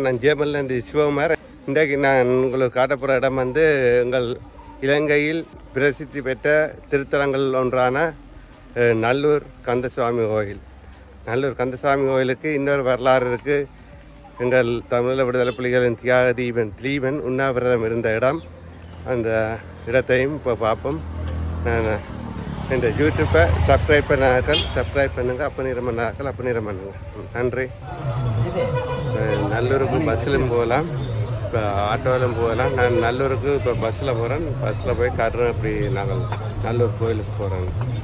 நான் ஜேமல்லேருந்து சிவகுமார் இன்றைக்கு நான் உங்களுக்கு காட்டப்போகிற இடம் வந்து எங்கள் இலங்கையில் பிரசித்தி பெற்ற திருத்தலங்கள் ஒன்றான அஹ், நல்லூர் கந்தசுவாமி கோயில் நல்லூர் கந்தசுவாமி கோயிலுக்கு இன்னொரு வரலாறு இருக்குது எங்கள் தமிழக விடுதலை புலிகளின் தியாக தீபன் திலீபன் உண்ணாவிரதம் இருந்த இடம் அந்த இடத்தையும் இப்போ பார்ப்போம் நான் இந்த யூடியூப்பை சப்ஸ்கிரைப் பண்ணாக்கள் சப்ஸ்கிரைப் பண்ணுங்கள் அப்போ நிறம் பண்ணாக்கள் அப்போ நிறம் பண்ணுங்க ம், நன்றி அஹ் நல்லூருக்கு பஸ்ஸிலும் போகலாம் இப்போ ஆட்டோவிலும் போகலாம் நான் நல்லூருக்கு இப்போ பஸ்ஸில் போகிறேன் பஸ்ஸில் போய் காட்டுறேன் இப்படி நாங்கள் நல்லூர் கோயிலுக்கு போகிறோம்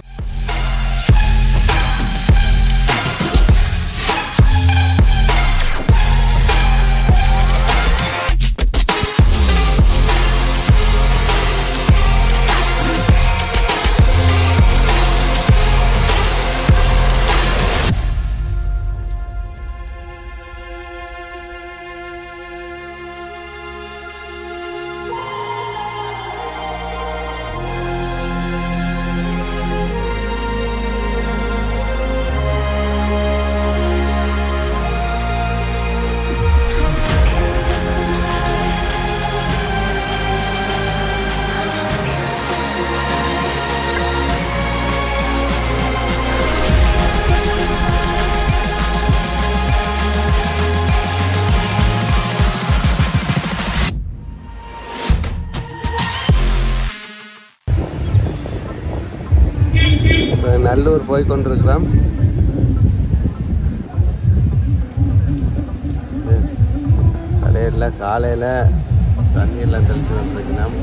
இப்போ நல்லூர் போய் கொண்டிருக்கிறோம் கடையில் காலையில் தண்ணி எல்லாம் தெளித்து வந்துருக்கணும்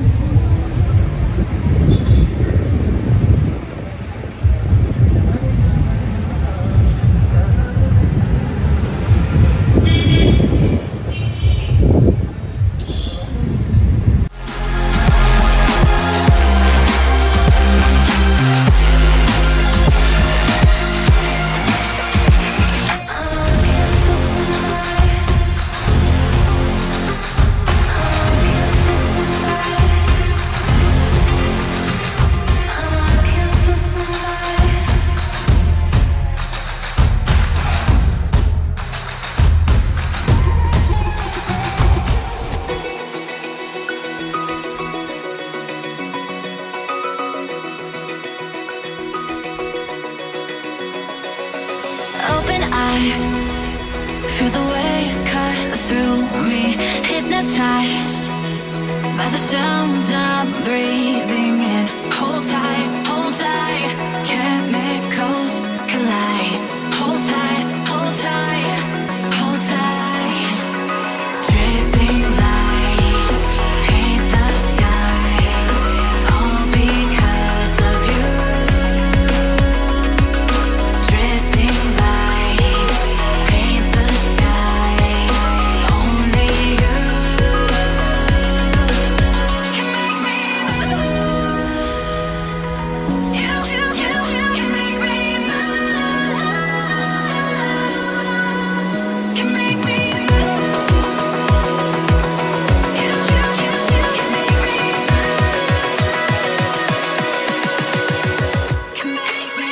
Open eye, feel the waves cut through me. Hypnotized by the sounds I'm breathing in. Hold tight, hold tight, chemicals collide. Hold tight, hold tight, hold tight. Dripping lights paint the skies, all because of you. Dripping lights paint the skies. Only you can make me. You, you, you, you can make me move. Can make me move. You, you, you, you can make me move. Can make me.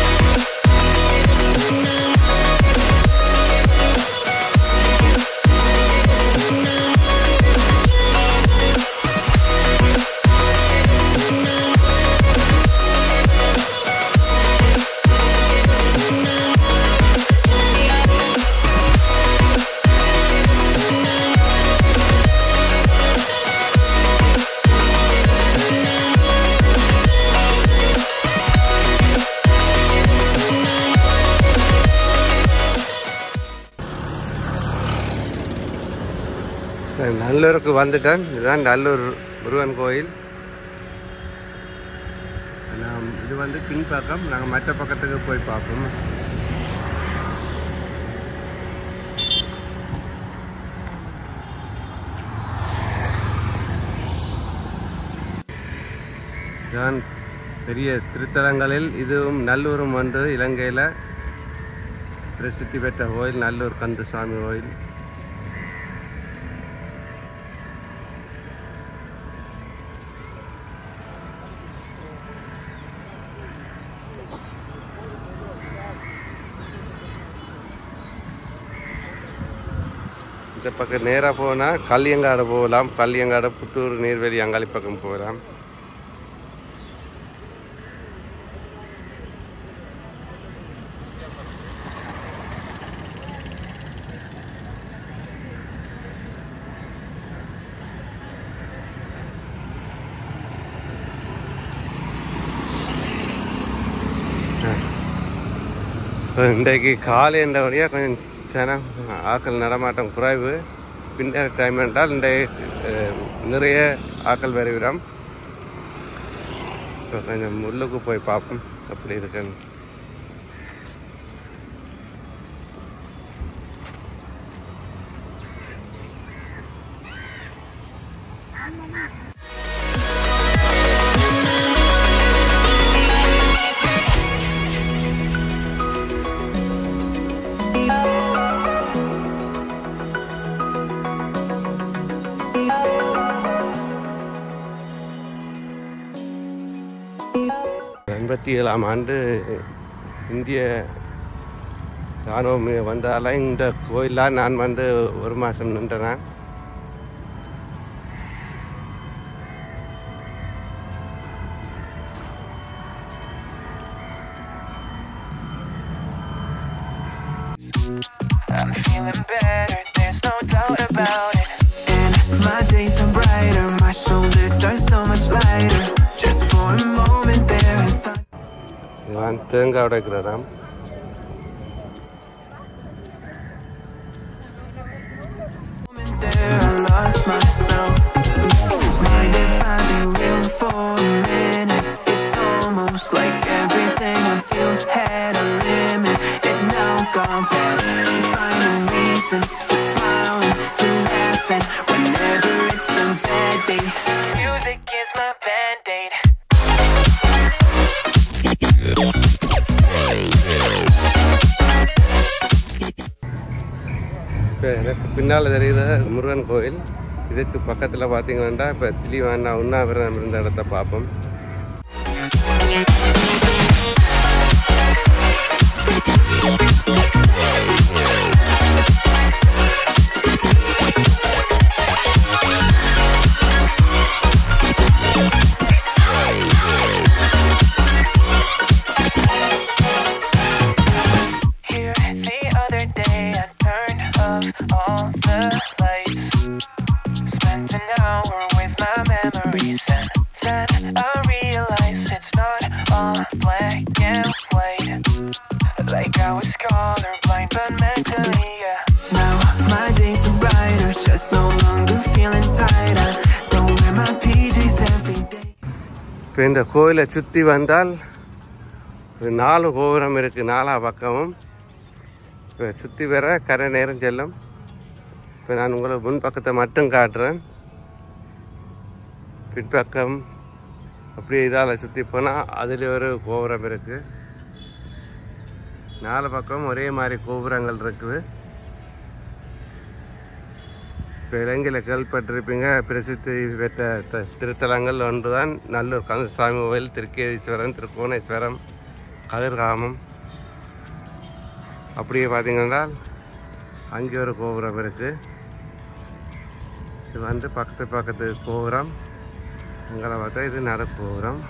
நல்லூருக்கு வந்துட்டேன் இதுதான் நல்லூர் முருகன் கோயில் நாம் இது வந்து பின்பக்கம் நாங்கள் மற்ற பக்கத்துக்கு போய் பார்ப்போம் இதுதான் பெரிய திருத்தலங்களில் இதுவும் நல்லூரும் ஒன்று இலங்கையில் பிரசித்தி பெற்ற கோயில் நல்லூர் கந்தசாமி கோயில் இந்த பக்கம் நேராக போனால் கல்லியங்காடு போகலாம் கல்லியங்காடு புத்தூர் நீர்வேலி அங்காளி பக்கம் போகலாம் இப்போ இன்றைக்கு காலைன்றபடியாக கொஞ்சம் ஜனம் ஆக்கள் நடமாட்டம் குறைவு பின்னர் டைம் என்றால் இந்த அஹ், நிறைய ஆக்கள் வருகிறோம் இப்போ கொஞ்சம் உள்ளுக்கு போய் பார்ப்போம் அப்படி இருக்குன்னு எண்பத்தி ஏழாம் ஆண்டு இந்திய இராணுவம் வந்தால இந்த கோயிலில் நான் வந்து ஒரு மாதம் நின்றேன் I'm feeling better, there's no doubt about it. And my days are brighter, my shoulders are so much lighter. Just for a moment there, I thought. நான் தேங்காய் உடைக்கிற இடம் moment there, I lost myself. Mind if I be real for a minute? It's almost like everything I feel had a limit. It now gone past. Finding reasons to smile and to laugh, and whenever it's a bad day, music is my band aid. இப்போ எனக்கு பின்னால் தெரிகிற முருகன் கோயில் இதுக்கு பக்கத்தில் பார்த்தீங்கன்னா இப்போ திலீவானா உண்ணாவிரதம் இருந்த இடத்த பார்ப்போம் Here the other day, I turned off all the lights. Spent an hour with my memories, and then I realized it's not all black and white. Like I was colorblind, but mentally, yeah. Now my days are brighter, just no longer feeling tired. I don't wear my PJs every day. இப்போ இந்த கோயிலை சுற்றி வந்தால் ஒரு நாலு கோபுரம் இருக்குது நாலா பக்கமும் இப்போ சுற்றி வர கரை நேரம் செல்லும் இப்போ நான் உங்களுக்கு முன் பக்கத்தை மட்டும் காட்டுறேன் பின்பக்கம் அப்படியே இதால் சுற்றி போனால் அதில் ஒரு கோபுரம் இருக்குது நாலு பக்கம் ஒரே மாதிரி கோபுரங்கள் இருக்குது இப்போ இலங்கையில் கேள்விப்பட்டிருப்பீங்க பிரசித்தி பெற்ற த- திருத்தலங்கள் ஒன்றுதான் நல்லூர் கந்தசாமி கோயில் திருக்கேதீஸ்வரன் திருக்கோணேஸ்வரம் கதிர்காமம் அப்படியே பார்த்தீங்கன்னா அங்கே ஒரு கோபுரம் இருக்குது இது வந்து பக்கத்து பக்கத்து கோபுரம் அங்கே பார்த்தா இது நட கோபுரம்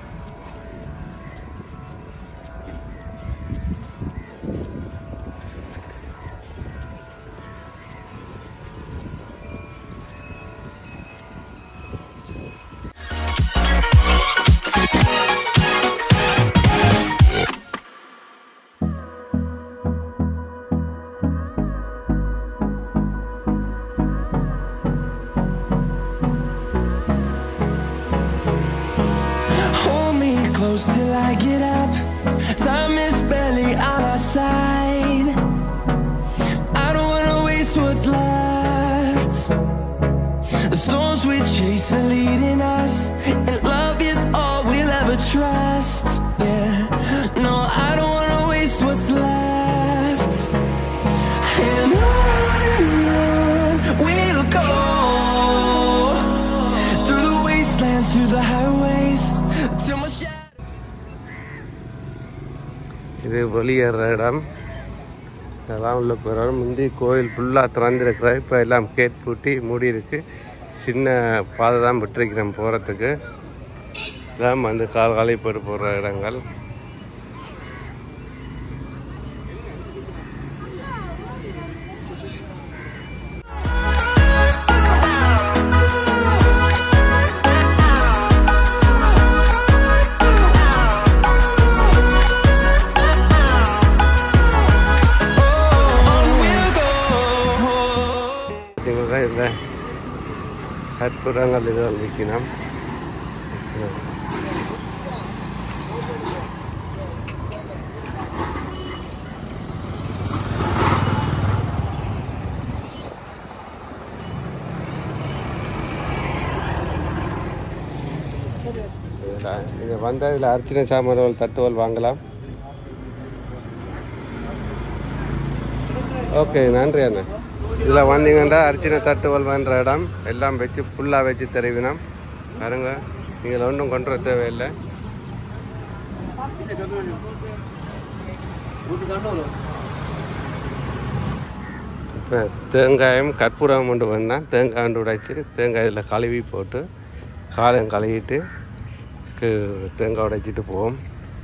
Hold me close till I get up. Time is barely on our side. I don't wanna waste what's left. The storms we chase are leading us, and love is all we'll ever trust. Yeah, no, I don't wanna waste what's left. And on we'll go through the wastelands, through the highways, till my shadow. இது வெளியேற இடம் அதெல்லாம் உள்ள போகிறோம் முந்தி கோயில் ஃபுல்லாக திறந்துருக்குறது இப்போ எல்லாம் கேட் பூட்டி மூடி இருக்கு சின்ன பாதை தான் விட்டுருக்கிறோம் போகிறதுக்கு இதான் வந்து கால் காலை போட்டு போகிற இடங்கள் On we'll go. பார்த்தீங்கன்னா இல்லை கற்பூரங்கள் இது விற்கணும் இது வந்த இதில் அர்ச்சனை சாமான்கள் தட்டுவல் வாங்கலாம் ஓகே நன்றி அண்ணா இதில் வந்தீங்கன்னா அர்ச்சனை தட்டுவல்வன்ற இடம் எல்லாம் வச்சு ஃபுல்லாக வச்சு தெரிவினோம் பாருங்க நீங்கள் ஒன்றும் கொண்டு வர தேவையில்லை இப்போ தேங்காயும் கற்பூரம் கொண்டு வந்தால் தேங்காய் கொண்டு உடைச்சி தேங்காய் இதில் கழுவி போட்டு காலம் கழுவிட்டு கு- தேங்காய் உடைச்சிட்டு போவோம்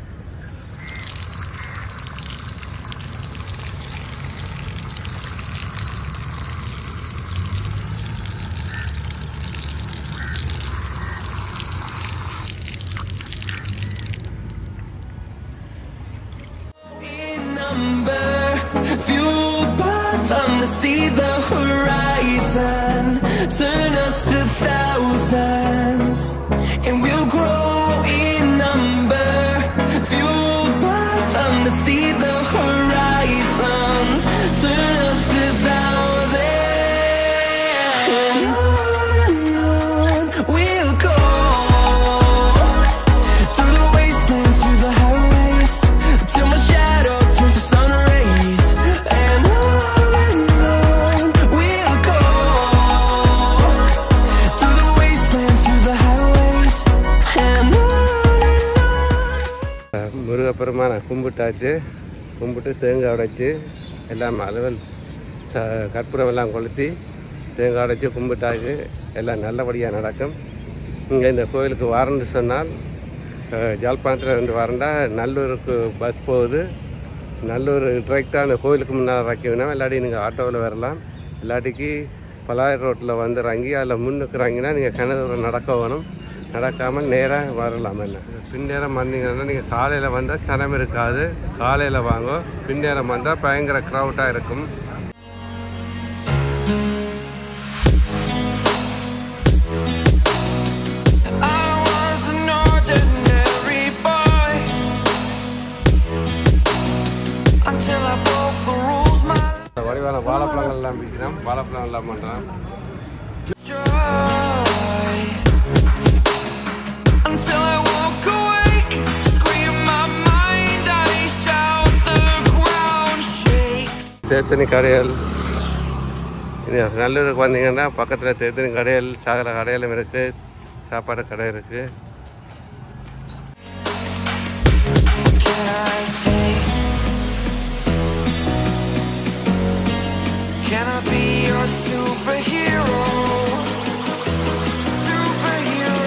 In number, fueled by them to see the horizon. Turn us to thousands, and we'll grow in number. Fueled by them to see the horizon. Turn us to thousands. And on and on we'll go. Through the wastelands, through the highways Till my shadow turns to sun rays And on and on we'll go Through the wastelands, through the highways And on and on முருகப்பெருமானை கும்பிட்டாச்சு கும்பிட்டு தேங்காய் உடைச்சி எல்லாம் அலுவல் ச கற்பூரம் எல்லாம் கொளுத்தி தேங்காய் உடைச்சி கும்பிட்டாச்சு எல்லாம் நல்லபடியாக நடக்கும் இங்கே இந்த கோயிலுக்கு வரேன்னு சொன்னால் அஹ், ஜாழ்ப்பாணத்தில் இருந்து வரண்டா நல்லூருக்கு பஸ் போகுது நல்லூர் டிரெக்டாக அந்த கோயிலுக்கு முன்னால் இறக்கி வேணும் இல்லாட்டி நீங்கள் ஆட்டோவில் வரலாம் இல்லாட்டிக்கு பலாயிரம் ரோட்டில் வந்து இறங்கி அதில் முன்னுக்கு இறங்கினா நீங்கள் கிணறு நடக்க வேணும் நடக்காமல் நேராக வரலாம் என்ன பின்னேரம் வந்தீங்கன்னா நீங்கள் காலையில் வந்தால் சனம் இருக்காது காலையில் வாங்க பின்னேரம் வந்தால் பயங்கர க்ரௌட்டாக இருக்கும் I was an ordinary boy Until I broke the rules my வடிவான வாழைப்பழங்கள் எல்லாம் விற்கிறோம் வாழைப்பழம் எல்லாம் பண்ணுறோம் joy Until I walk awake Scream my mind I shout the ground shakes தேத்தனி கடைகள் இது நல்லூருக்கு வந்தீங்கன்னா பக்கத்தில் தேத்தனி கடைகள் சகல கடைகளும் இருக்குது சாப்பாடு கடை இருக்குது Can I take Can I be your superhero Superhero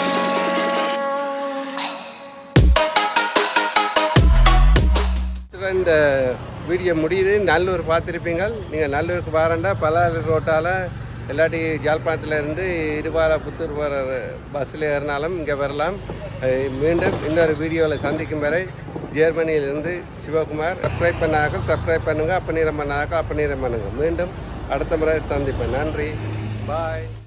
இதுல இந்த வீடியோ முடியுது நல்லூர் பார்த்துருப்பீங்க நீங்கள் நல்லூருக்கு வரண்டா பல்லாறு ரோட்டால் இல்லாட்டி ஜாழ்ப்பாணத்தில் இருந்து இருபால புத்தூர் போகிற பஸ்ஸில் ஏறினாலும் இங்கே வரலாம் அஹ் மீண்டும் இன்னொரு வீடியோவில் சந்திக்கும் வரை ஜெர்மனியிலிருந்து சிவகுமார் சப்ஸ்கிரைப் பண்ணாக்க சப்ஸ்கிரைப் பண்ணுங்கள் அப்ப நீரம் பண்ணாக்க அப்ப நீரம் பண்ணுங்கள் மீண்டும் அடுத்த முறை சந்திப்பேன் நன்றி பாய்